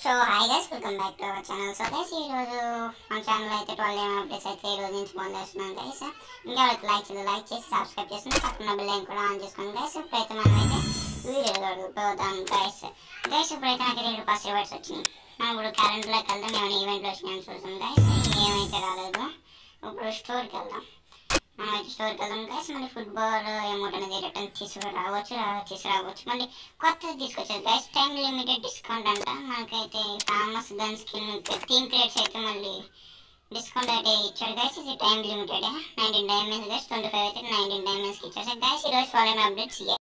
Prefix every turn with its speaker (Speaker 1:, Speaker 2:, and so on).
Speaker 1: so hi guys welcome back to our channel so guys ఈరోజు మన channel అయితే twelve ఏం అప్డేట్స్ అయితే ఈ రోజు నుంచి ఫోన్ చేస్తున్నాను గైస్ ఇంకా వాళ్ళకి లైక్ చేసి లైక్ చేసి సబ్స్క్రైబ్ చేసి పక్కన బిల్ లైన్ కూడా ఆన్ చేసుకోండి గైస్ ఇప్పుడైతే మనం అయితే వీడియో పోదాం గైస్ గైస్ ఇప్పుడైతే నాకు రెండు ఫస్ట్ రివర్స్ వచ్చినాయి మనం ఇప్పుడు క్యాలెండర్లోకి వెళ్దాం ఏమైనా ఈవెంట్లు వచ్చినాయని చూసాం గైస్ ఏమైతే రాలేదు ఇప్పుడు స్టోర్కి వెళ్దాం మనం అయితే స్టోర్కి వెళ్దాం గైస్ మళ్ళీ ఫుట్బాల్ అమౌంట్ అనేది రిటర్న్ తీసుకురావచ్చు రా- తీసుకురావచ్చు మళ్ళీ కొత్తది తీసుకొచ్చారు గైస్ టైం లిమిటెడ్ డిస్కౌంట్ అంట మనకైతే famous gun skin theme creates అయితే మళ్ళీ డిస్కౌంట్ అయితే ఇచ్చాడు గైస్ ఇది time limited nineteen diamonds guys twenty five అయితే నైన్టీన్ డైమండ్స్కి ఇచ్చారు గైస్ ఈరోజు ఫాలోయింగ్ అప్డేట్స్